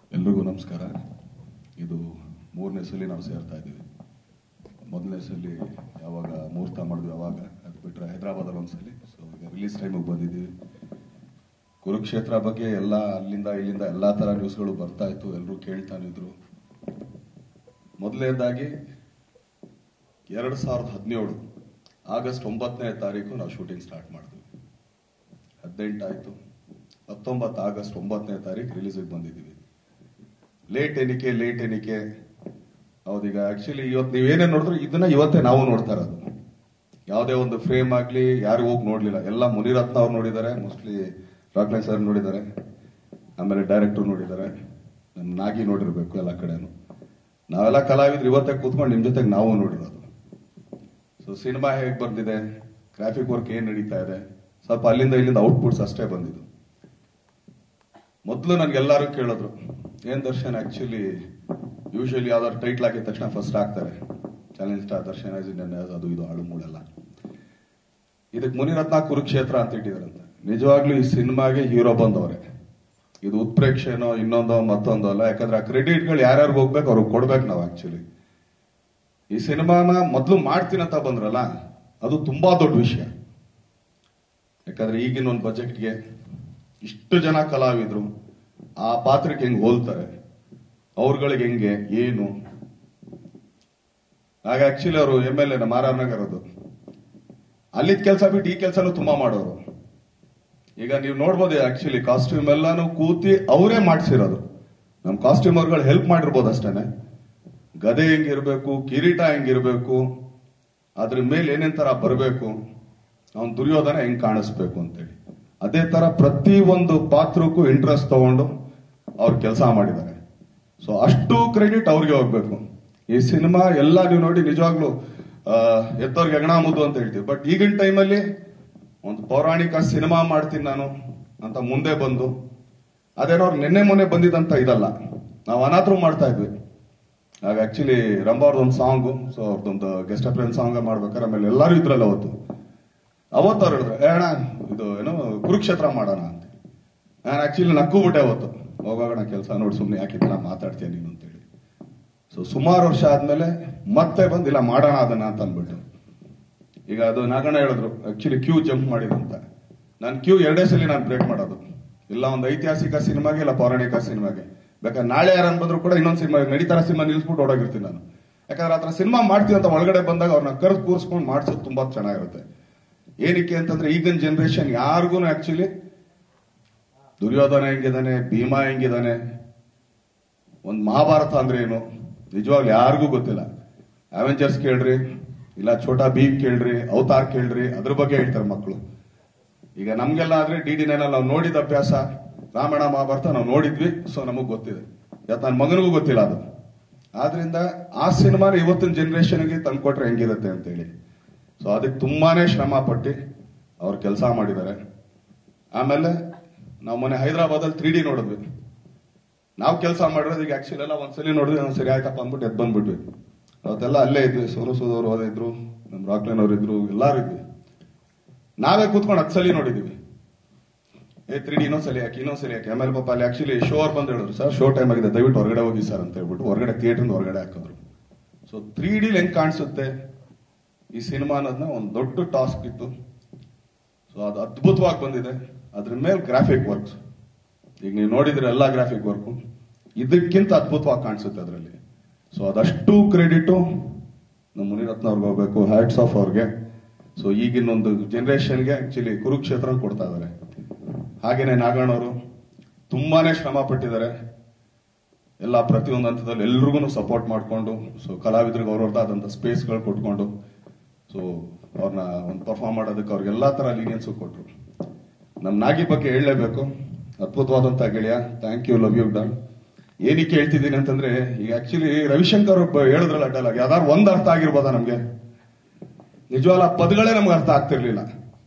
ಎಲ್ರಿಗೂ ನಮಸ್ಕಾರ ಇದು ಮೂರನೇ ಸಲ ನಾವು ಸೇರ್ತಾ ಇದ್ದೀವಿ ಮೊದಲನೇ ಸಲ ಯಾವಾಗ ಮುಹೂರ್ತ ಮಾಡಿದ್ವಿ ಅವಾಗ ಅದು ಬಿಟ್ಟರೆ ಹೈದರಾಬಾದಲ್ಲಿ ಒಂದ್ಸಲಿ ಸೊ ಈಗ ರಿಲೀಸ್ ಟೈಮಿಗೆ ಬಂದಿದ್ದೀವಿ ಕುರುಕ್ಷೇತ್ರ ಬಗ್ಗೆ ಎಲ್ಲ ಅಲ್ಲಿಂದ ಇಲ್ಲಿಂದ ಎಲ್ಲ ಥರ ನ್ಯೂಸ್ಗಳು ಬರ್ತಾ ಇತ್ತು ಎಲ್ಲರೂ ಕೇಳ್ತಾನಿದ್ರು ಮೊದಲನೇದಾಗಿ ಎರಡು ಸಾವಿರದ ಹದಿನೇಳು ಆಗಸ್ಟ್ ಒಂಬತ್ತನೇ ತಾರೀಕು ನಾವು ಶೂಟಿಂಗ್ ಸ್ಟಾರ್ಟ್ ಮಾಡಿದ್ವಿ ಹದಿನೆಂಟು ಆಯಿತು ಹತ್ತೊಂಬತ್ತು ಆಗಸ್ಟ್ ಒಂಬತ್ತನೇ ತಾರೀಕು ರಿಲೀಸಿಗೆ ಬಂದಿದ್ದೀವಿ ಲೇಟ್ ಎನಿಕೆ ಲೇಟ್ ಎನಿಕೆ ಹೌದೀಗ ಆಕ್ಚುಲಿ ಇವತ್ತು ನೀವೇನೇ ನೋಡಿದ್ರು ಇದನ್ನ ಇವತ್ತೇ ನಾವು ನೋಡ್ತಾ ಇರೋದು ಯಾವುದೇ ಒಂದು ಫ್ರೇಮ್ ಆಗ್ಲಿ ಯಾರು ಹೋಗಿ ನೋಡ್ಲಿಲ್ಲ ಎಲ್ಲ ಮುನಿರತ್ನ ಅವ್ರು ನೋಡಿದ್ದಾರೆ ಮೋಸ್ಟ್ಲಿ ರಾಕ್ಲೈನ್ ಸರ್ ನೋಡಿದ್ದಾರೆ ಆಮೇಲೆ ಡೈರೆಕ್ಟರ್ ನೋಡಿದ್ದಾರೆ ನಮ್ಮ ನಾಗಿ ನೋಡಿರ್ಬೇಕು ಎಲ್ಲ ಕಡೆನು ನಾವೆಲ್ಲ ಕಲಾವಿದ್ರು ಇವತ್ತೇ ಕೂತ್ಕೊಂಡು ನಿಮ್ ಜೊತೆಗೆ ನಾವು ನೋಡಿರೋದು ಸೊ ಸಿನಿಮಾ ಹೇಗೆ ಬಂದಿದೆ ಗ್ರಾಫಿಕ್ ವರ್ಕ್ ಏನ್ ನಡೀತಾ ಇದೆ ಸ್ವಲ್ಪ ಅಲ್ಲಿಂದ ಇಲ್ಲಿಂದ ಔಟ್ಪುಟ್ಸ್ ಅಷ್ಟೇ ಬಂದಿದ್ದು ಮೊದಲು ನನ್ಗೆಲ್ಲರೂ ಕೇಳಿದ್ರು ಏನ್ ದರ್ಶನ್ ಆಕ್ಚುಲಿ ಯೂಶಲಿ ಯಾವ್ದಾದ್ರು ಟೈಟ್ಲ್ ಹಾಕಿದ ತಕ್ಷಣ ಫಸ್ಟ್ ಹಾಕ್ತಾರೆ challenge star Darshan as Indian ಅದು ಇದು ಹಾಳು ಮೂಳೆಲ್ಲ ಇದಕ್ಕೆ ಮುನಿರತ್ನ ಕುರುಕ್ಷೇತ್ರ ಅಂತ ಇಟ್ಟಿದಾರಂತೆ ನಿಜವಾಗ್ಲೂ ಈ ಸಿನಿಮಾಗೆ ಹೀರೋ ಬಂದವ್ರೆ ಇದು ಉತ್ಪ್ರೇಕ್ಷೆನೋ ಇನ್ನೊಂದೋ ಮತ್ತೊಂದೋ ಅಲ್ಲ ಯಾಕಂದ್ರೆ ಆ ಕ್ರೆಡಿಟ್ಗಳು ಯಾರ್ಯಾರಿಗೆ ಹೋಗ್ಬೇಕು ಅವ್ರಿಗೆ ಕೊಡ್ಬೇಕು ನಾವು ಆಕ್ಚುಲಿ ಈ ಸಿನಿಮಾನ ಮೊದಲು ಮಾಡ್ತೀನಂತ ಬಂದ್ರಲ್ಲ ಅದು ತುಂಬಾ ದೊಡ್ಡ ವಿಷಯ ಯಾಕಂದ್ರೆ ಈಗಿನ ಒಂದು ಬಜೆಟ್ಗೆ ಇಷ್ಟು ಜನ ಕಲಾವಿದ್ರು ಆ ಪಾತ್ರಕ್ಕೆ ಹೆಂಗ್ ಹೋಲ್ತಾರೆ ಅವ್ರಗಳಿಗೆ ಹೆಂಗೆ ಏನು ಆಗ ಆಕ್ಚುಲಿ ಅವರು ಎಮ್ ಎಲ್ ಎ ನಮ್ಮ ಆರ್ ನಗರ್ ಅದು ಅಲ್ಲಿದ್ ಕೆಲಸ ಬಿಟ್ಟು ಈ ಕೆಲಸನೂ ತುಂಬಾ ಮಾಡೋರು ಈಗ ನೀವು ನೋಡ್ಬೋದು ಆಕ್ಚುಲಿ ಕಾಸ್ಟ್ಯೂಮ್ ಎಲ್ಲಾನು ಕೂತಿ ಅವರೇ ಮಾಡ್ಸಿರೋದು ನಮ್ ಕಾಸ್ಟ್ಯೂಮ್ ಅವ್ರುಗಳು ಹೆಲ್ಪ್ ಮಾಡಿರ್ಬೋದು ಅಷ್ಟೇನೆ ಗದೆ ಹೆಂಗಿರ್ಬೇಕು ಕಿರೀಟ ಹೆಂಗಿರ್ಬೇಕು ಅದ್ರ ಮೇಲೆ ಏನೇನ್ ತರ ಬರಬೇಕು ಅವನ್ ದುರ್ಯೋಧನ ಹೆಂಗ್ ಕಾಣಿಸ್ಬೇಕು ಅಂತೇಳಿ ಅದೇ ತರ ಪ್ರತಿ ಒಂದು ಪಾತ್ರಕ್ಕೂ ಇಂಟ್ರೆಸ್ಟ್ ತಗೊಂಡು ಅವ್ರು ಕೆಲಸ ಮಾಡಿದ್ದಾರೆ ಸೊ ಅಷ್ಟು ಕ್ರೆಡಿಟ್ ಅವ್ರಿಗೆ ಹೋಗ್ಬೇಕು ಈ ಸಿನಿಮಾ ಎಲ್ಲ ನೀವು ನೋಡಿ ನಿಜವಾಗ್ಲು ಆ, ಎತ್ತವ್ರಿಗೆ ಹೆಗಣ ಮುದ್ದು ಅಂತ ಹೇಳ್ತೀವಿ ಬಟ್ ಈಗಿನ ಟೈಮಲ್ಲಿ ಒಂದು ಪೌರಾಣಿಕ ಸಿನಿಮಾ ಮಾಡ್ತೀನಿ ನಾನು ಅಂತ ಮುಂದೆ ಬಂದು ಅದೇನೋ ಅವ್ರು ನಿನ್ನೆ ಮೊನ್ನೆ ಬಂದಿದ್ದಂತ ಇದಲ್ಲ ನಾವು ಅನಾಥರು ಮಾಡ್ತಾ ಇದ್ವಿ ಆಗ ಆಕ್ಚುಲಿ ರಂಭ ಅವ್ರದ್ದು ಒಂದು ಸಾಂಗು ಸೊ ಅವ್ರದ್ದೊಂದು ಗೆಸ್ಟ್ ಅಪ್ರೆನ್ಸ್ ಸಾಂಗ್ ಮಾಡ್ಬೇಕಾದ್ರೆ ಆಮೇಲೆ ಎಲ್ಲರೂ ಇದ್ರಲ್ಲ ಅವತ್ತು ಅವತ್ತು ಅವ್ರು ಹೇಳಿದ್ರು ಏ ಅಣ್ಣ ಇದು ಏನು ಕುರುಕ್ಷೇತ್ರ ಮಾಡೋಣ ಅಂತ ನಾನು ಆಕ್ಚುಲಿ ನಕ್ಕು ಬಿಟ್ಟೆ ಅವತ್ತು ಹೋಗೋಣ ಕೆಲಸ ನೋಡಿ ಸುಮ್ಮನೆ ಯಾಕಿದ್ದಲ್ಲ ಮಾತಾಡ್ತೀಯ ನೀನು ಅಂತೇಳಿ ಸೊ ಸುಮಾರು ವರ್ಷ ಆದ್ಮೇಲೆ ಮತ್ತೆ ಬಂದಿಲ್ಲ ಮಾಡೋಣ ಅದನ್ನ ಅಂತ ಅಂದ್ಬಿಟ್ಟು ಈಗ ಅದು ನಾಗಣ್ಣ ಹೇಳಿದ್ರು ಆಕ್ಚುಲಿ ಕ್ಯೂ ಜಂಪ್ ಮಾಡಿದಂತ ನಾನು ಕ್ಯೂ ಎರಡೇ ಸಲ ನಾನು ಬ್ರೇಕ್ ಮಾಡೋದು ಇಲ್ಲ ಒಂದು ಐತಿಹಾಸಿಕ ಸಿನಿಮಾಗೆ ಇಲ್ಲ ಪೌರಾಣಿಕ ಸಿನಿಮಾಗೆ ಬೇಕಾದ್ರೆ ನಾಳೆ ಯಾರನ್ನ ಬಂದ್ರು ಕೂಡ ಇನ್ನೊಂದು ಸಿನಿಮಾ ನಡೀತಾರ ಸಿನಿಮಾ ನಿಲ್ಸ್ಬಿಟ್ಟು ಓಡೋಗಿರ್ತೀನಿ ನಾನು ಯಾಕಂದ್ರೆ ಆತರ ಸಿನಿಮಾ ಮಾಡ್ತೀವಿ ಅಂತ ಒಳಗಡೆ ಬಂದಾಗ ಅವ್ರನ್ನ ಕರೆದು ಕೂರಿಸ್ಕೊಂಡು ಮಾಡ್ಸೋದು ತುಂಬಾ ಚೆನ್ನಾಗಿರುತ್ತೆ ಏನಕ್ಕೆ ಅಂತಂದ್ರೆ ಈಗಿನ ಜನರೇಷನ್ ಯಾರಿಗೂ ಆಕ್ಚುಲಿ ದುರ್ಯೋಧನ ಹೆಂಗಿದಾನೆ ಭೀಮಾ ಹೆಂಗಿದಾನೆ ಒಂದ್ ಮಹಾಭಾರತ ಅಂದ್ರೆ ಏನು ನಿಜವಾಗ್ಲು ಯಾರಿಗೂ ಗೊತ್ತಿಲ್ಲ ಅವೆಂಜರ್ಸ್ ಕೇಳ್ರಿ ಇಲ್ಲ ಛೋಟಾ ಭೀಮ್ ಕೇಳ್ರಿ ಅವತಾರ್ ಕೇಳ್ರಿ ಅದ್ರ ಬಗ್ಗೆ ಹೇಳ್ತಾರೆ ಮಕ್ಕಳು ಈಗ ನಮ್ಗೆಲ್ಲ ಆದ್ರೆ ಡಿ ಡಿ ನೈನಲ್ಲಿ ನಾವು ನೋಡಿದ ಅಭ್ಯಾಸ ರಾಮಾಯಣ ಮಹಾಭಾರತ ನಾವು ನೋಡಿದ್ವಿ ಸೊ ನಮಗ್ ಗೊತ್ತಿದೆ ಯಾತ್ ನನ್ನ ಮಗನಿಗೂ ಗೊತ್ತಿಲ್ಲ ಅದು ಆದ್ರಿಂದ ಆ ಸಿನಿಮಾನ ಇವತ್ತಿನ ಜನರೇಷನ್ಗೆ ತಂದ್ಕೊಟ್ರೆ ಹೆಂಗಿರುತ್ತೆ ಅಂತೇಳಿ ಸೊ ಅದಕ್ಕೆ ತುಂಬಾನೇ ಶ್ರಮ ಪಟ್ಟು ಅವ್ರು ಕೆಲಸ ಮಾಡಿದ್ದಾರೆ ಆಮೇಲೆ ನಾವು ಮೊನ್ನೆ ಹೈದರಾಬಾದಲ್ಲಿ ತ್ರೀ ಡಿ ನೋಡಿದ್ವಿ ನಾವು ಕೆಲಸ ಮಾಡಿರೋದು ಈಗ ಆಕ್ಚುಲಿ ಎಲ್ಲ ಒಂದ್ಸಲಿ ನೋಡಿದ್ವಿ ಒಂದ್ ಸರಿ ಆಯ್ತಪ್ಪ ಅಂದ್ಬಿಟ್ಟು ಎದ್ ಬಂದ್ಬಿಟ್ವಿ ಅವತ್ತೆಲ್ಲ ಅಲ್ಲೇ ಇದ್ವಿ ಸೋನು ಸೂದ್ ಅವರು ಓದಿದ್ರು ನಮ್ ರಾಕ್ಲೈನ್ ಅವ್ರು ಇದ್ರು ಎಲ್ಲಾರು ಇದ್ವಿ ನಾವೇ ಕೂತ್ಕೊಂಡು ಹತ್ತು ಸಲ ನೋಡಿದೀವಿ ಏ ತ್ರೀ ಡಿ ಇನ್ನೊಂದ್ಸಲಿ ಯಾಕೆ ಇನ್ನೊಂದ್ಸಲಿ ಯಾಕೆ ಆಮೇಲೆ ಪಾಪ ಅಲ್ಲಿ ಆಕ್ಚುಲಿ ಶೋ ಅವ್ರು ಬಂದು ಹೇಳಿದ್ರು ಸರ್ ಶೋ ಟೈಮ್ ಆಗಿದೆ ದಯವಿಟ್ಟು ಹೊರಗಡೆ ಹೋಗಿ ಸರ್ ಅಂತ ಹೇಳ್ಬಿಟ್ಟು ಹೊರಗಡೆ ಥಿಯೇಟರ್ ಹೊರಗಡೆ ಹಾಕಿದ್ರು ಸೊ ತ್ರೀ ಡಿ ಹೆಂಗ್ ಕಾಣಿಸುತ್ತೆ ಈ ಸಿನಿಮಾ ಅನ್ನೋದನ್ನ ಒಂದು ದೊಡ್ಡ ಟಾಸ್ಕ್ ಇತ್ತು ಸೊ ಅದು ಅದ್ಭುತವಾಗಿ ಬಂದಿದೆ ಅದ್ರ ಮೇಲೆ ಗ್ರಾಫಿಕ್ ವರ್ಕ್ಸ್ ಈಗ ನೀವು ನೋಡಿದ್ರೆ ಎಲ್ಲ ಗ್ರಾಫಿಕ್ ವರ್ಕು ಇದಕ್ಕಿಂತ ಅದ್ಭುತವಾಗಿ ಕಾಣಿಸುತ್ತೆ ಅದರಲ್ಲಿ ಸೊ ಅದಷ್ಟು ಕ್ರೆಡಿಟು ನಮ್ಮ ಮುನಿರತ್ನ ಅವ್ರಿಗೆ ಹೋಗ್ಬೇಕು ಹ್ಯಾಟ್ಸ್ ಆಫ್ ಅವ್ರಿಗೆ ಸೊ ಈಗಿನ ಒಂದು ಜನರೇಷನ್ಗೆ ಆಕ್ಚುಲಿ ಕುರುಕ್ಷೇತ್ರ ಕೊಡ್ತಾ ಇದ್ದಾರೆ ಹಾಗೇನೆ ನಾಗಣ್ಣ ಅವರು ತುಂಬಾನೇ ಶ್ರಮ ಪಟ್ಟಿದ್ದಾರೆ ಎಲ್ಲ ಪ್ರತಿಯೊಂದು ಹಂತದಲ್ಲಿ ಎಲ್ರಿಗೂ ಸಪೋರ್ಟ್ ಮಾಡಿಕೊಂಡು ಸೊ ಕಲಾವಿದರಿಗೆ ಅವ್ರವ್ರದ್ದು ಆದಂಥ ಸ್ಪೇಸ್ಗಳು ಕೊಟ್ಕೊಂಡು ಸೊ ಅವ್ರನ್ನ ಒಂದು ಪರ್ಫಾರ್ಮ್ ಮಾಡೋದಕ್ಕೆ ಅವ್ರಿಗೆ ಎಲ್ಲಾ ತರ ಲೀನಿಯನ್ಸ್ ಕೊಟ್ರು ನಮ್ ನಾಗಿ ಬಗ್ಗೆ ಹೇಳಲೇಬೇಕು ಅದ್ಭುತವಾದಂತ ಗೆಳೆಯ thank you love you done ಏನಕ್ಕೆ ಹೇಳ್ತಿದ್ದೀನಿ ಅಂತಂದ್ರೆ ಈಗ ಆಕ್ಚುಲಿ ರವಿಶಂಕರ್ ಒಬ್ಬ ಹೇಳಿದ್ರಲ್ಲ ಡೈಲಾಗ್ ಯಾವ್ದಾರು ಒಂದ್ ಅರ್ಥ ಆಗಿರ್ಬೋದಾ ನಮ್ಗೆ ನಿಜವಾಗ್ಲ ಆ ಪದಗಳೇ ನಮ್ಗೆ ಅರ್ಥ ಆಗ್ತಿರ್ಲಿಲ್ಲ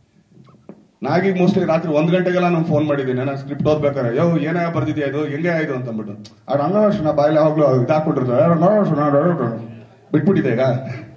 ನಾಗಿ ಮೋಸ್ಟ್ಲಿ ರಾತ್ರಿ ಒಂದ್ ಗಂಟೆಗೆಲ್ಲ ನಾನು ಫೋನ್ ಮಾಡಿದ್ದೀನಿ ನಾನು ಸ್ಕ್ರಿಪ್ಟ್ ಓದ್ಬೇಕಾರೆ ಯೋ ಏನೇ ಬರ್ದಿದ್ಯಾ ಇದು ಹೆಂಗೆ ಆಯ್ತು ಅಂತ ಅಂದ್ಬಿಟ್ಟು ಆ ರಂಗನಾಥನ ಬಾಯಲ್ಲಿ ಯಾವಾಗ್ಲೂ ಇದಾಕ್ಬಿಟ್ಟಿರ್ತಾರೆ ಬಿಟ್ಬಿಟ್ಟಿದೆ ಈಗ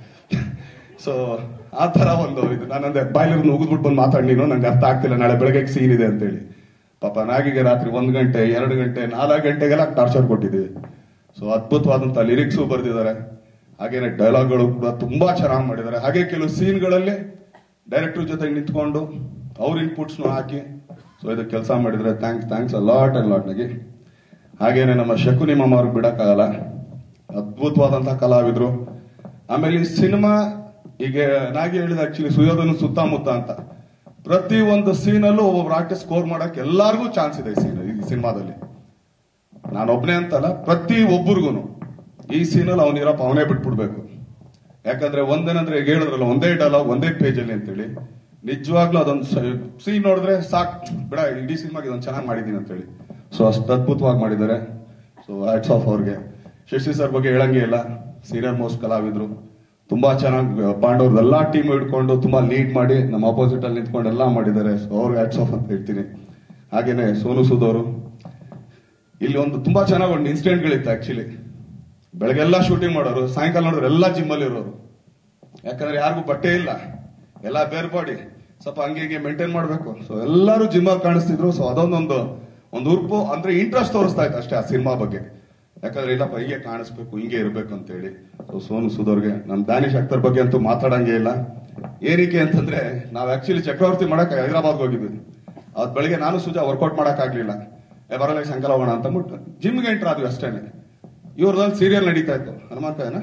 ಸೊ ಆ ತರ ಒಂದು ಇದು ನಾನಂದೆ ಬಾಯ್ಲರ್ ಉಗಿದ್ಬಿಟ್ಟು ಬಂದು ಮಾತಾಡಿ ನೀನು ನಂಗೆ ಅರ್ಥ ಆಗ್ತಿಲ್ಲ ನಾಳೆ ಬೆಳಗ್ಗೆ ಸೀನ್ ಇದೆ ಅಂತೇಳಿ ಪಾಪ ನಾಗಿಗೆ ರಾತ್ರಿ ಒಂದ್ ಗಂಟೆ ಎರಡು ಗಂಟೆ ನಾಲ್ಕು ಗಂಟೆಗೆಲ್ಲ ಟಾರ್ಚರ್ ಕೊಟ್ಟಿದ್ದೀವಿ ಸೊ ಅದ್ಭುತವಾದಂತ ಲಿರಿಕ್ಸು ಬರೆದಿದ್ದಾರೆ ಹಾಗೇನೆ ಡೈಲಾಗ್ಗಳು ಕೂಡ ತುಂಬಾ ಚೆನ್ನಾಗಿ ಮಾಡಿದ್ದಾರೆ ಹಾಗೆ ಕೆಲವು ಸೀನ್ಗಳಲ್ಲಿ ಡೈರೆಕ್ಟರ್ ಜೊತೆ ನಿಂತ್ಕೊಂಡು ಅವ್ರ ಇನ್ಪುಟ್ಸ್ ಹಾಕಿ ಸೊ ಇದು ಕೆಲಸ ಮಾಡಿದ್ರೆ thanks thanks a lot and lot ನಗಿ ಹಾಗೇನೆ ನಮ್ಮ ಶಕುನಿ ಮಾಮ ಅವ್ರಿಗೆ ಬಿಡಕ್ಕಾಗಲ್ಲ ಅದ್ಭುತವಾದಂತಹ ಕಲಾವಿದ್ರು ಆಮೇಲೆ ಈ ಸಿನಿಮಾ ಈಗ ನಾಗಿ ಹೇಳಿದ ಆಕ್ಚುಲಿ ಸುಯೋಧನ ಸುತ್ತಮುತ್ತ ಅಂತ ಪ್ರತಿ ಒಂದು ಸೀನಲ್ಲೂ ಒಬ್ಬೊಬ್ರು ಆರ್ಟಿಸ್ಟ್ ಸ್ಕೋರ್ ಮಾಡಕ್ ಎಲ್ಲಾರ್ಗೂ ಚಾನ್ಸ್ ಇದೆ ಈ ಸೀನ್ ಈ ಸಿನಿಮಾದಲ್ಲಿ ನಾನೊಬ್ನೇ ಅಂತಲ್ಲ ಪ್ರತಿ ಒಬ್ಬರಿಗೂ ಈ ಸೀನಲ್ಲಿ ಅವನಿರಪ್ಪ ಅವನೇ ಬಿಟ್ಬಿಡ್ಬೇಕು ಯಾಕಂದ್ರೆ ಒಂದೇನಂದ್ರೆ ಈಗ ಹೇಳಿದ್ರಲ್ಲ ಒಂದೇ ಡೈಲಾಗ್ ಒಂದೇ ಪೇಜ್ ಅಲ್ಲಿ ಅಂತೇಳಿ ನಿಜವಾಗ್ಲೂ ಅದೊಂದು ಸೀನ್ ನೋಡಿದ್ರೆ ಸಾಕ್ ಬಿಡ ಇಡೀ ಸಿನಿಮಾಗೆ ಇದೊಂದು ಚೆನ್ನಾಗಿ ಮಾಡಿದೀನಿ ಅಂತೇಳಿ ಸೊ ಅಷ್ಟು ಅದ್ಭುತವಾಗಿ ಮಾಡಿದ್ದಾರೆ ಸೊ ಹ್ಯಾಟ್ಸ್ ಆಫ್ ಅವ್ರಿಗೆ ಶಶಿ ಸರ್ ಬಗ್ಗೆ ಹೇಳಂಗೆ ಇಲ್ಲ ಸೀನಿಯರ್ ಮೋಸ್ಟ್ ಕಲಾವಿದ್ರು ತುಂಬಾ ಚೆನ್ನಾಗಿ ಪಾಂಡವ್ರದ್ದು ಎಲ್ಲಾ ಟೀಮ್ ಹಿಡ್ಕೊಂಡು ತುಂಬಾ ಲೀಡ್ ಮಾಡಿ ನಮ್ಮ ಅಪೋಸಿಟ್ ಅಲ್ಲಿ ನಿಂತ್ಕೊಂಡು ಎಲ್ಲಾ ಮಾಡಿದ್ದಾರೆ ಸೊ ಅವ್ರಿಗೆ ಹ್ಯಾಟ್ಸ್ ಆಫ್ ಅಂತ ಹೇಳ್ತೀನಿ ಹಾಗೇನೆ ಸೋನು ಸೂದ್ ಅವರು ಇಲ್ಲಿ ಒಂದು ತುಂಬಾ ಚೆನ್ನಾಗಿ ಒಂದು ಇನ್ಸಿಡೆಂಟ್ಗಳಿತ್ತು ಆಕ್ಚುಲಿ ಬೆಳಗ್ಗೆಲ್ಲ ಶೂಟಿಂಗ್ ಮಾಡೋರು ಸಾಯಂಕಾಲ ನೋಡಿದ್ರೆ ಎಲ್ಲ ಜಿಮ್ ಅಲ್ಲಿ ಇರೋರು ಯಾಕಂದ್ರೆ ಯಾರಿಗೂ ಬಟ್ಟೆ ಇಲ್ಲ ಎಲ್ಲ ಬೇರ್ ಬಾಡಿ ಸ್ವಲ್ಪ ಹಂಗೆ ಹಿಂಗೆ ಮೇಂಟೈನ್ ಮಾಡ್ಬೇಕು ಸೊ ಎಲ್ಲರೂ ಜಿಮ್ ಅಲ್ಲಿ ಕಾಣಿಸ್ತಿದ್ರು ಸೊ ಅದೊಂದೊಂದು ಒಂದು ಉರ್ಪು ಅಂದ್ರೆ ಇಂಟ್ರೆಸ್ಟ್ ತೋರಿಸ್ತಾ ಇತ್ತು ಅಷ್ಟೇ ಆ ಸಿನಿಮಾ ಬಗ್ಗೆ ಯಾಕಂದ್ರೆ ಇಲ್ಲಪ್ಪ ಹೀಗೆ ಕಾಣಿಸ್ಬೇಕು ಹಿಂಗೆ ಇರ್ಬೇಕು ಅಂತ ಹೇಳಿ ಸೊ ಸೋನು ಸುಧೋರ್ಗೆ ನಮ್ ದಾನಿಶ್ ಅಖ್ತರ್ ಬಗ್ಗೆ ಅಂತೂ ಮಾತಾಡಂಗೆ ಇಲ್ಲ ಏನಕ್ಕೆ ಅಂತಂದ್ರೆ ನಾವ್ ಆಕ್ಚುಲಿ ಚಕ್ರವರ್ತಿ ಮಾಡಕ್ ಹೈದರಾಬಾದ್ ಹೋಗಿದ್ವಿ ಅವತ್ ಬೆಳಿಗ್ಗೆ ನಾನು ಸುಜಾ ವರ್ಕೌಟ್ ಮಾಡಕ್ ಆಗ್ಲಿಲ್ಲ ಏ ಬರಲ್ಲ ಈ ಸಾಯಂಕಾಲ ಹೋಗೋಣ ಅಂತ ಬಿಟ್ಟು ಜಿಮ್ಗೆ ಎಂಟ್ರ್ ಆದ್ವಿ ಅಷ್ಟೇನೆ ಇವ್ರದಲ್ಲಿ ಸೀರಿಯಲ್ ನಡೀತಾ ಇತ್ತು ಹನುಮಾನ್ ಕಾಯನ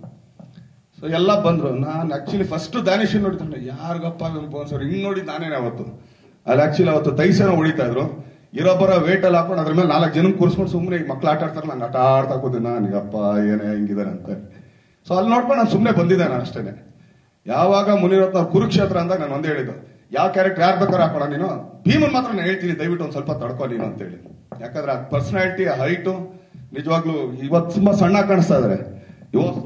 ಸೊ ಎಲ್ಲ ಬಂದ್ರು ನಾನು ಆಕ್ಚುಲಿ ಫಸ್ಟ್ ದಾನಿಶ್ ನೋಡಿದ್ರೆ ಯಾರಿಗಪ್ಪ ಸರ್ ಹಿಂಗ್ ನೋಡಿ ನಾನೇನೆ ಅವತ್ತು ಅಲ್ಲಿ ಆಕ್ಚುಲಿ ಅವತ್ತು ತೈಸನ ಹೊಡಿತಾ ಇದ್ರು ಇರೋಬ್ಬರ ವೇಟ್ ಅಲ್ಲಿ ಹಾಕೊಂಡು ಅದ್ರ ಮೇಲೆ ನಾಲ್ಕು ಜನ ಕೂರಿಸ್ಕೊಂಡು ಸುಮ್ಮನೆ ಮಕ್ಳು ಆಟ ಆಡ್ತಾರೆ ನಾನು ಆಟ ಆಡ್ತಾ ಕೂತೀನಿ ನಾನು ಅಪ್ಪ ಏನೇ ಹಿಂಗಿದಾರೆ ಅಂತ ಸೊ ಅಲ್ಲಿ ನೋಡ್ಕೊಂಡು ನಾನು ಸುಮ್ಮನೆ ಬಂದಿದ್ದೆ ನಾನು ಅಷ್ಟೇನೆ ಯಾವಾಗ ಮುನಿರತ್ನ ಅವ್ರು ಕುರುಕ್ಷೇತ್ರ ಅಂದಾಗ ನಾನು ಒಂದೇ ಹೇಳಿದ್ದು ಯಾವ ಕ್ಯಾರೆಕ್ಟರ್ ಯಾರು ಬೇಕಾದ್ರೆ ಹಾಕೋಣ ನೀನು ಭೀಮನ್ ಮಾತ್ರ ನಾನು ಹೇಳ್ತೀನಿ ದಯವಿಟ್ಟು ಒಂದ್ ಸ್ವಲ್ಪ ತಡ್ಕೊ ನೀನು ಅಂತ ಹೇಳಿ ಯಾಕಂದ್ರೆ ಆ ಪರ್ಸನಾಲಿಟಿ ಆ ಹೈಟು ನಿಜವಾಗ್ಲೂ ಇವತ್ತು ತುಂಬಾ ಸಣ್ಣ ಕಾಣಿಸ್ತಾ ಇದಾರೆ ಇವತ್ತು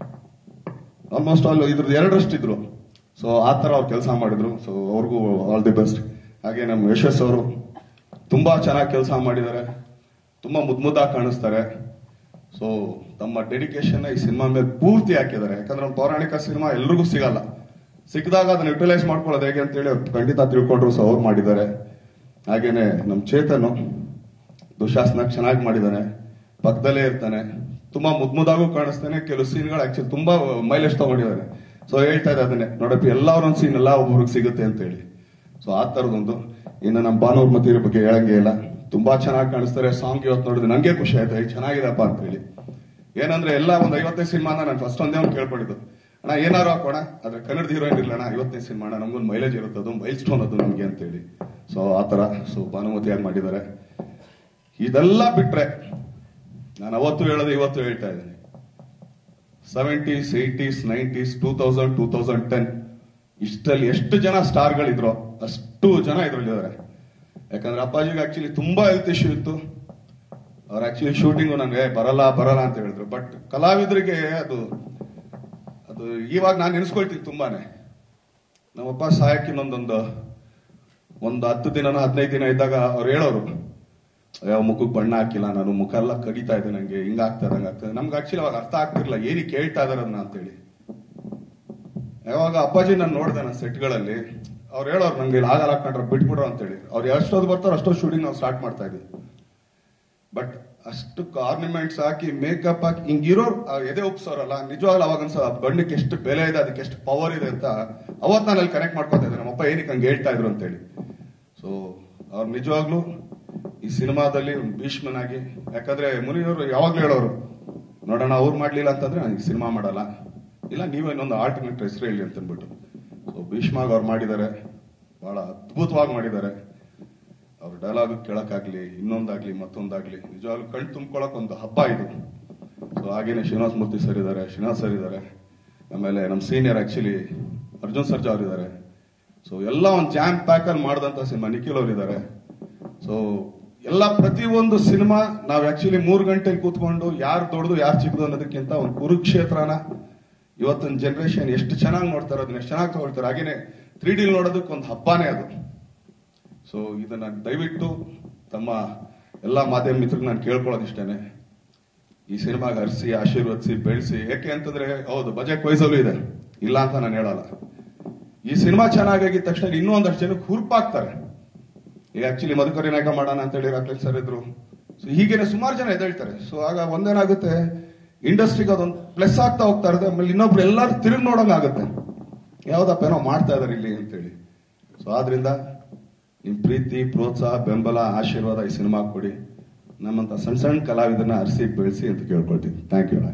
ಆಲ್ಮೋಸ್ಟ್ ಆಲ್ ಇದ್ರದ್ದು ಎರಡರಷ್ಟಿದ್ರು ಸೊ ಆ ತರ ಅವ್ರು ಕೆಲಸ ಮಾಡಿದ್ರು ಸೊ ಅವ್ರಿಗೂ ಆಲ್ ದಿ ಬೆಸ್ಟ್ ಹಾಗೆ ನಮ್ಮ ಯಶಸ್ ಅವರು ತುಂಬಾ ಚೆನ್ನಾಗಿ ಕೆಲಸ ಮಾಡಿದ್ದಾರೆ ತುಂಬಾ ಮುದ್ ಮುದ್ದಾಗಿ ಕಾಣಿಸ್ತಾರೆ ಸೊ ತಮ್ಮ ಡೆಡಿಕೇಶನ್ ಈ ಸಿನಿಮಾ ಮೇಲೆ ಪೂರ್ತಿ ಹಾಕಿದ್ದಾರೆ ಯಾಕಂದ್ರೆ ಒಂದು ಪೌರಾಣಿಕ ಸಿನಿಮಾ ಎಲ್ರಿಗೂ ಸಿಗಲ್ಲ ಸಿಕ್ಕಿದಾಗ ಅದನ್ನ ಯುಟಿಲೈಸ್ ಮಾಡ್ಕೊಳ್ಳೋದು ಹೇಗೆ ಅಂತೇಳಿ ಅವ್ರು ಖಂಡಿತ ತಿಳ್ಕೊಂಡ್ರು ಸೊ ಅವ್ರು ಮಾಡಿದ್ದಾರೆ ಹಾಗೇನೆ ನಮ್ಮ ಚೇತನು ದುಶಾಸನ ಚೆನ್ನಾಗಿ ಮಾಡಿದ್ದಾನೆ ಪಕ್ಕದಲ್ಲೇ ಇರ್ತಾನೆ ತುಂಬಾ ಮುದ್ ಮುದ್ದಾಗೂ ಕಾಣಿಸ್ತಾನೆ ಕೆಲವು ಸೀನ್ಗಳು ಆಕ್ಚುಲಿ ತುಂಬಾ ಮೈಲೇಜ್ ತಗೊಂಡಿದ್ದಾರೆ ಸೊ ಹೇಳ್ತಾ ಇದ್ದೆ ಅದನ್ನೇ ನೋಡಪ್ಪ ಎಲ್ಲ ಒಂದೊಂದು ಸೀನ್ ಎಲ್ಲ ಒಬ್ಬರಿಗೆ ಸಿಗುತ್ತೆ ಅಂತ ಹೇಳಿ ಸೊ ಆ ತರದೊಂದು ಇನ್ನು ನಮ್ಮ ಭಾನುವ್ರ ಮತೀರ ಬಗ್ಗೆ ಹೇಳಂಗೆ ಇಲ್ಲ ತುಂಬಾ ಚೆನ್ನಾಗಿ ಕಾಣಿಸ್ತಾರೆ ಸಾಂಗ್ ಇವತ್ತು ನೋಡಿದ್ರೆ ನಂಗೆ ಖುಷಿ ಆಯ್ತು ಏ, ಚೆನ್ನಾಗಿದೆಪ್ಪ ಅಂತ ಹೇಳಿ ಏನಂದ್ರೆ ಎಲ್ಲ ಒಂದ್ ಐವತ್ತೈದು ಸಿನಿಮಾ ನಾನು ಫಸ್ಟ್ ಒಂದೇ ಒಂದು ಕೇಳ್ಪಟ್ಟಿದ್ದು ಅಣ್ಣ ಏನಾರು ಹಾಕೋಣ ಆದ್ರೆ ಕನ್ನಡ ಹೀರೋಯಿನ್ ಇರ್ಲಣ್ಣ ಐವತ್ತೈದು ಸಿನಿಮಾ ಅಣ್ಣ ನಮ್ಗೊಂದು ಮೈಲೇಜ್ ಇರುತ್ತೆ ಅದು ಮೈಲ್ ಸ್ಟೋನ್ ಅದು ನಮ್ಗೆ ಅಂತ ಹೇಳಿ ಸೊ ಆ ತರ ಸೊ ಭಾನುಮತಿಯಾಗಿ ಮಾಡಿದ್ದಾರೆ ಇದೆಲ್ಲ ಬಿಟ್ರೆ ನಾನು ಅವತ್ತು ಹೇಳೋದು ಇವತ್ತು ಹೇಳ್ತಾ ಇದ್ದೀನಿ seventies eighties nineties two thousand two thousand ten ಇಷ್ಟಲ್ಲಿ ಎಷ್ಟು ಜನ ಸ್ಟಾರ್ಗಳಿದ್ರು ಅಷ್ಟು ಜನ ಇದ್ರಲ್ಲಿದ್ದಾರೆ ಯಾಕಂದ್ರೆ ಅಪ್ಪಾಜಿಗೆ ಆಕ್ಚುಲಿ ತುಂಬಾ ಹೆಲ್ತ್ ಇಶ್ಯೂ ಇತ್ತು ಅವ್ರು ಆಕ್ಚುಲಿ ಶೂಟಿಂಗು ನನಗೆ ಬರಲ್ಲ ಬರಲ್ಲ ಅಂತ ಹೇಳಿದ್ರು ಬಟ್ ಕಲಾವಿದರಿಗೆ ಅದು ಅದು ಇವಾಗ ನಾನು ನೆನೆಸ್ಕೊಳ್ತೀನಿ ತುಂಬಾನೇ ನಮ್ಮಪ್ಪ ಸಾಯಕ್ಕೆ ಇನ್ನೊಂದೊಂದು ಒಂದು ಹತ್ತು ದಿನನ ಹದಿನೈದು ದಿನ ಇದ್ದಾಗ ಅವ್ರು ಹೇಳೋರು ಅಯ್ಯೋ ಮುಖಕ್ಕೆ ಬಣ್ಣ ಹಾಕಿಲ್ಲ ನಾನು ಮುಖ ಎಲ್ಲ ಕಡಿತಾ ಇದೆ ನಂಗೆ ಹಿಂಗ ಆಗ್ತದೆ ಹಂಗ ಆಗ್ತದೆ ನಮ್ಗೆ ಆಕ್ಚುಲಿ ಅವಾಗ ಅರ್ಥ ಆಗ್ತಿರ್ಲಿಲ್ಲ ಏನಕ್ಕೆ ಕೇಳ್ತಾ ಇದಾರೆ ಅದನ್ನ ಅಂತೇಳಿ ಯಾವಾಗ ಅಪ್ಪಾಜಿ ನಾನು ನೋಡಿದೆ ನನ್ನ ಸೆಟ್ಗಳಲ್ಲಿ ಅವ್ರು ಹೇಳೋರು ನಂಗೆ ಇಲ್ಲಿ ಆಗಲ್ಲ ಕಂಡ್ರೆ ಬಿಟ್ಬಿಡ್ರು ಅಂತೇಳಿ ಅವ್ರು ಎಷ್ಟೊತ್ತು ಬರ್ತಾರೋ ಅಷ್ಟೊಂದು ಶೂಟಿಂಗ್ ನಾವು ಸ್ಟಾರ್ಟ್ ಮಾಡ್ತಾ ಇದ್ವಿ ಬಟ್ ಅಷ್ಟು ಆರ್ನಮೆಂಟ್ಸ್ ಹಾಕಿ ಮೇಕಪ್ ಹಾಕಿ ಹಿಂಗಿರೋರು ಆ ಎದೆ ಉಪ್ಸೋರಲ್ಲ ನಿಜವಾಗ್ಲೂ ಅವಾಗ ಅನ್ಸ ಬಣ್ಣಕ್ಕೆ ಎಷ್ಟು ಬೆಲೆ ಇದೆ ಅದಕ್ಕೆ ಎಷ್ಟು ಪವರ್ ಇದೆ ಅಂತ ಅವತ್ ನಾನು ಅಲ್ಲಿ ಕನೆಕ್ಟ್ ಮಾಡ್ಕೊತಾ ಇದ್ದೆ ನಮ್ಮಪ್ಪ ಏನಕ್ಕೆ ಹಂಗೆ ಹೇಳ್ತಾ ಇದ್ರು ಅಂತೇಳಿ ಸೊ ಅವ್ರು ನಿಜವಾಗ್ಲೂ ಈ ಸಿನಿಮಾದಲ್ಲಿ ಒಂದು ಭೀಷ್ಮನಾಗಿ ಯಾಕಂದ್ರೆ ಮುನಿಯವರು ಯಾವಾಗ್ಲೂ ಹೇಳೋರು ನೋಡೋಣ ಅವ್ರು ಮಾಡ್ಲಿಲ್ಲ ಅಂತಂದ್ರೆ ನಾನು ಈ ಸಿನಿಮಾ ಮಾಡಲ್ಲ ಇಲ್ಲ ನೀವೇ ಇನ್ನೊಂದು ಆಲ್ಟರ್ನೇಟ್ ಹೆಸರು ಹೇಳಿ ಅಂತ ಅಂದ್ಬಿಟ್ಟು ಸೊ ಭೀಷ್ಮಾಗ್ ಅವ್ರು ಮಾಡಿದ್ದಾರೆ ಬಹಳ ಅದ್ಭುತವಾಗಿ ಮಾಡಿದ್ದಾರೆ ಅವ್ರ ಡೈಲಾಗ್ ಕೇಳಕ್ಕಾಗ್ಲಿ ಇನ್ನೊಂದಾಗ್ಲಿ ಮತ್ತೊಂದಾಗ್ಲಿ ನಿಜವಾಗ್ಲೂ ಕಣ್ ತುಂಬ್ಕೊಳಕ್ ಒಂದು ಹಬ್ಬ ಇದು ಸೊ ಹಾಗೇನೆ ಶ್ರೀನಿವಾಸ ಮೂರ್ತಿ ಸರ್ ಇದ್ದಾರೆ ಶ್ರೀನಿವಾಸ್ ಸರ್ ಇದ್ದಾರೆ ಆಮೇಲೆ ನಮ್ಮ ಸೀನಿಯರ್ ಆಕ್ಚುಲಿ ಅರ್ಜುನ್ ಸರ್ಜಾ ಅವ್ರು ಇದ್ದಾರೆ ಸೊ ಎಲ್ಲ ಒಂದು ಜಾಮ್ ಪ್ಯಾಕ್ ಅಲ್ಲಿ ಮಾಡಿದಂತ ಸಿನಿಮಾ ನಿಖಿಲ್ ಅವ್ರು ಇದ್ದಾರೆ ಸೊ ಎಲ್ಲ ಪ್ರತಿಯೊಂದು ಸಿನಿಮಾ ನಾವ್ ಆಕ್ಚುಲಿ ಮೂರ್ ಗಂಟೆಲಿ ಕೂತ್ಕೊಂಡು ಯಾರು ದೊಡ್ಡದು ಯಾರು ಚಿಕ್ಕದು ಅನ್ನೋದಕ್ಕಿಂತ ಒಂದು ಕುರುಕ್ಷೇತ್ರನ ಇವತ್ತಿನ ಜನರೇಷನ್ ಎಷ್ಟು ಚೆನ್ನಾಗಿ ನೋಡ್ತಾರೆ ಅದನ್ನ ಎಷ್ಟು ಚೆನ್ನಾಗಿ ತಗೊಳ್ತಾರೆ ಹಾಗೇನೆ ತ್ರೀ ಡಿ ನೋಡೋದಕ್ಕೆ ಒಂದು ಹಬ್ಬನೇ ಅದು ಸೊ ಇದನ್ನ ದಯವಿಟ್ಟು ತಮ್ಮ ಎಲ್ಲಾ ಮಾಧ್ಯಮ ಮಿತ್ರರಿಗೆ ನಾನು ಕೇಳ್ಕೊಳ್ಳೋದು ಇಷ್ಟೇನೆ ಈ ಸಿನಿಮಾಗೆ ಹರಿಸಿ ಆಶೀರ್ವದಿಸಿ ಬೆಳೆಸಿ ಯಾಕೆ ಅಂತಂದ್ರೆ ಹೌದು ಬಜೆಟ್ ವೈಸಲ್ಲೂ ಇದೆ ಇಲ್ಲ ಅಂತ ನಾನು ಹೇಳಲ್ಲ ಈ ಸಿನಿಮಾ ಚೆನ್ನಾಗಿದ್ದ ತಕ್ಷಣ ಇನ್ನೂ ಒಂದಷ್ಟು ಜನಕ್ಕೆ ಹುರುಪಾಗ್ತಾರೆ ಈಗ ಆಕ್ಚುಲಿ ಮಧುಕರಿ ನಾಯಕ ಮಾಡೋಣ ಅಂತ ಹೇಳಿ ರಾಕ್ಲೇಶ್ ಸರ್ ಇದ್ರು ಸೊ ಹೀಗೇನೆ ಸುಮಾರು ಜನ ಎದ್ದೇಳ್ತಾರೆ ಸೊ ಆಗ ಒಂದೇನಾಗುತ್ತೆ ಇಂಡಸ್ಟ್ರಿಗೆ ಅದೊಂದು ಪ್ಲಸ್ ಆಗ್ತಾ ಹೋಗ್ತಾ ಇರುತ್ತೆ ಆಮೇಲೆ ಇನ್ನೊಬ್ರು ಎಲ್ಲರೂ ತಿರುಗಿ ನೋಡಂಗ್ ಆಗುತ್ತೆ ಯಾವ್ದಪ್ಪ ಏನೋ ಮಾಡ್ತಾ ಇದಾರೆ ಇಲ್ಲಿ ಅಂತೇಳಿ ಸೊ ಆದ್ರಿಂದ ನಿಮ್ ಪ್ರೀತಿ ಪ್ರೋತ್ಸಾಹ ಬೆಂಬಲ ಆಶೀರ್ವಾದ ಈ ಸಿನಿಮಾ ಕೊಡಿ ನಮ್ಮಂತ ಸಣ್ಣ ಸಣ್ಣ ಕಲಾವಿದರನ್ನ ಅರಿಸಿ ಬೆಳೆಸಿ ಅಂತ ಕೇಳ್ಕೊಳ್ತೀನಿ ಥ್ಯಾಂಕ್ ಯು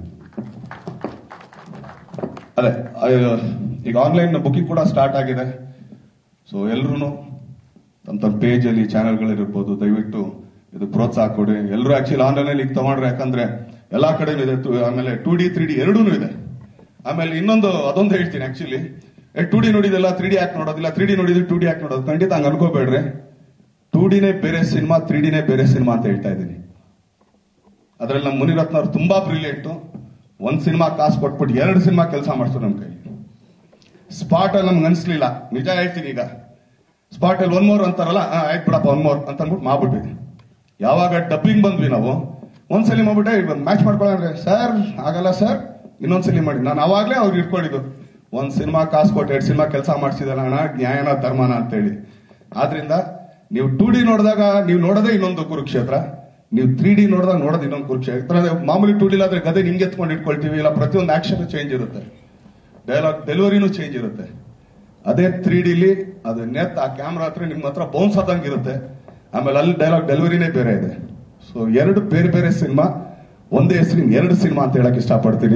ಅದೇ ಆ, ಈಗ ಆನ್ಲೈನ್ ಬುಕಿಂಗ್ ಕೂಡ ಸ್ಟಾರ್ಟ್ ಆಗಿದೆ ಸೊ ಎಲ್ರು ತಮ್ಮ ತಮ್ಮ ಪೇಜ್ ಅಲ್ಲಿ ಚಾನೆಲ್ಗಳಿರ್ಬೋದು ದಯವಿಟ್ಟು ಇದು ಪ್ರೋತ್ಸಾಹ ಕೊಡಿ ಎಲ್ಲರೂ ಆಕ್ಚುಲಿ ಆನ್ಲೈನ್ ಅಲ್ಲಿ ಈಗ ತಗೊಂಡ್ರೆ ಯಾಕಂದ್ರೆ ಎಲ್ಲಾ ಕಡೆ ಇದೆ ತು- ಆಮೇಲೆ ಟೂ ಡಿ ತ್ರೀ ಡಿ ಎರಡೂ ಇದೆ ಆಮೇಲೆ ಇನ್ನೊಂದು ಅದೊಂದು ಹೇಳ್ತೀನಿ ಆಕ್ಚುಲಿ ಟೂ ಡಿ ನೋಡಿದೆಲ್ಲ ತ್ರೀ ಡಿ ಯಾಕೆ ನೋಡೋದಿಲ್ಲ ತ್ರೀ ಡಿ ನೋಡಿದ್ರೆ ಟೂ ಡಿ ಯಾಕೆ ನೋಡೋದು ಖಂಡಿತ ಹಂಗ ಅನ್ಕೋಬೇಡ್ರಿ ಟೂ ಡಿನೇ ಬೇರೆ ಸಿನಿಮಾ ತ್ರೀ ಡಿನೇ ಬೇರೆ ಸಿನಿಮಾ ಅಂತ ಹೇಳ್ತಾ ಇದ್ದೀನಿ ಅದ್ರಲ್ಲಿ ನಮ್ಮ ಮುನಿರತ್ನ ಅವ್ರು ತುಂಬಾ ಬ್ರಿಲಿಯಂಟ್ ಒಂದ್ ಸಿನಿಮಾ ಕಾಸು ಕೊಟ್ಬಿಟ್ಟು ಎರಡು ಸಿನಿಮಾ ಕೆಲಸ ಮಾಡ್ತಾರೆ ನಮ್ ಕೈಲಿ ಸ್ಪಾಟ್ ಅಲ್ಲಿ ನಮ್ಗೆ ಅನ್ಸ್ಲಿಲ್ಲ ನಿಜ ಹೇಳ್ತೀನಿ ಈಗ ಸ್ಪಾಟ್ ಅಲ್ಲಿ ಒನ್ ಮೋರ್ ಅಂತಾರಲ್ಲ ಆ, ಆಯ್ತು ಬಿಡಪ್ಪ ಒನ್ ಮೋರ್ ಅಂತ ಅಂದ್ಬಿಟ್ಟು ಮಾಡ್ಬಿಟ್ವಿ ಯಾವಾಗ ಡಬ್ಬಿಂಗ್ ಬಂದ್ವಿ ನಾವು ಒಂದ್ಸಲಿ ಮಾಡ್ಬಿಟ್ಟೆ ಮ್ಯಾಚ್ ಮಾಡ್ಕೊಳ್ಳೋಣ ಸರ್ ಆಗಲ್ಲ ಸರ್ ಇನ್ನೊಂದ್ಸಲಿ ಮಾಡಿ ನಾನು ಅವಾಗ್ಲೇ ಅವ್ರು ಇಟ್ಕೊಂಡಿದ್ದು ಒಂದ್ ಸಿನಿಮಾ ಕಾಸು ಕೊಟ್ಟು ಎರಡು ಸಿನಿಮಾ ಕೆಲಸ ಮಾಡಿಸಿದಲ್ಲ ಅಣ್ಣ ನ್ಯಾಯನ ಧರ್ಮನ ಅಂತೇಳಿ ಆದ್ರಿಂದ ನೀವು ಟೂ ಡಿ ನೋಡಿದಾಗ ನೀವು ನೋಡೋದೇ ಇನ್ನೊಂದು ಕುರುಕ್ಷೇತ್ರ ನೀವು ತ್ರೀ ಡಿ ನೋಡಿದಾಗ ನೋಡೋದು ಇನ್ನೊಂದು ಕುರುಕ್ಷೇತ್ರ ಅದೇ ಮಾಮೂಲಿ ಟೂ ಡಿ ಆದ್ರೆ ಗದೆ ನಿಮ್ಗೆ ಎತ್ಕೊಂಡು ಇಟ್ಕೊಳ್ತೀವಿ ಇಲ್ಲ ಪ್ರತಿಯೊಂದು ಆಕ್ಷನ್ ಚೇಂಜ್ ಇರುತ್ತೆ ಡೈಲಾಗ್ ಡೆಲಿವರಿನೂ ಚೇಂಜ್ ಇರುತ್ತೆ ಅದೇ ತ್ರೀ ಡಿಲಿ ಅದು ನೆತ್ ಆ ಕ್ಯಾಮ್ರಾ ಹತ್ರ ನಿಮ್ ಹತ್ರ ಬೌನ್ಸ್ ಆದಂಗೆ ಇರುತ್ತೆ ಆಮೇಲೆ ಅಲ್ಲಿ ಡೈಲಾಗ್ ಡೆಲಿವರಿನೇ ಬೇರೆ ಇದೆ ಸೊ ಎರಡು ಬೇರೆ ಬೇರೆ ಸಿನಿಮಾ ಒಂದೇ ಹೆಸರಿನ ಎರಡು ಸಿನಿಮಾ ಅಂತ ಹೇಳಕ್ ಇಷ್ಟಪಡ್ತೀನಿ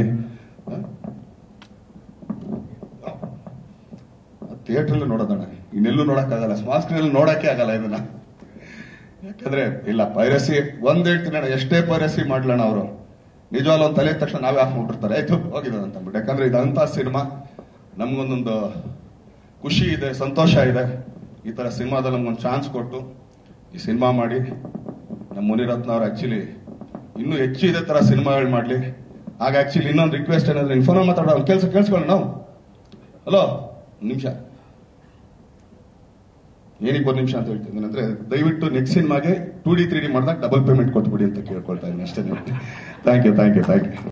ಥಿಯೇಟರ್ ನೋಡೋದಣ್ಣ ಇನ್ನೆಲ್ಲೂ ನೋಡಕ್ಕಾಗಲ್ಲ ಸ್ಮಾಲ್ ಸ್ಕ್ರೀನ್ ಅಲ್ಲಿ ನೋಡಕ್ಕೆ ಆಗಲ್ಲ ಇದನ್ನ ಯಾಕಂದ್ರೆ ಇಲ್ಲ ಪೈರಸಿ ಒಂದ್ ಹೇಳ್ತೀನಿ ಅಣ್ಣ ಎಷ್ಟೇ ಪೈರಸಿ ಮಾಡ್ಲಣ್ಣ ಅವರು ನಿಜವಾಗ್ಲೂ ಒಂದು ತಲೆ ಎದ್ದ ತಕ್ಷಣ ನಾವೇ ಆಫ್ ಮಾಡ್ಬಿಡ್ತಾರೆ ಆಯ್ತು ಹೋಗಿದೆ ಅಂತ ಅಂದ್ಬಿಟ್ಟು ಯಾಕಂದ್ರೆ ಇದಂತ ಸಿನಿಮಾ ನಮ್ಗೊಂದೊಂದು ಖುಷಿ ಇದೆ ಸಂತೋಷ ಇದೆ ಈ ತರ ಸಿನಿಮಾದಲ್ಲಿ ನಮ್ಗೊಂದು ಚಾನ್ಸ್ ಕೊಟ್ಟು ಈ ಸಿನಿಮಾ ಮಾಡಿ ನಮ್ಮ ಮುನಿರತ್ನ ಅವ್ರು ಆಕ್ಚುಲಿ ಇನ್ನೂ ಹೆಚ್ಚು ಇದೇ ತರ ಸಿನಿಮಾಗಳು ಮಾಡ್ಲಿ ಆಗ ಆಕ್ಚುಲಿ ಇನ್ನೊಂದು ರಿಕ್ವೆಸ್ಟ್ ಏನಂದ್ರೆ ಇನ್ಫೋನ್ ಮಾತಾಡೋ ಕೆಲಸ ಕೇಳಿಸ್ಕೊಳ್ಳಿ ನಾವು ಹಲೋ ನಿಮಿಷ ಏನಕ್ಕೆ ಒಂದು ನಿಮಿಷ ಅಂತ ಹೇಳ್ತೀನಿ ಅಂದ್ರೆ ದಯವಿಟ್ಟು ನೆಕ್ಸ್ಟ್ ಸಿನಿಮಾಗೆ ಟೂ ಡಿ ತ್ರೀ ಡಿ ಮಾಡಿದಾಗ ಡಬಲ್ ಪೇಮೆಂಟ್ ಕೊಟ್ಬಿಡಿ ಅಂತ ಕೇಳ್ಕೊಳ್ತಾ ಇದ್ದೀನಿ ಅಷ್ಟೇ thank you thank you thank you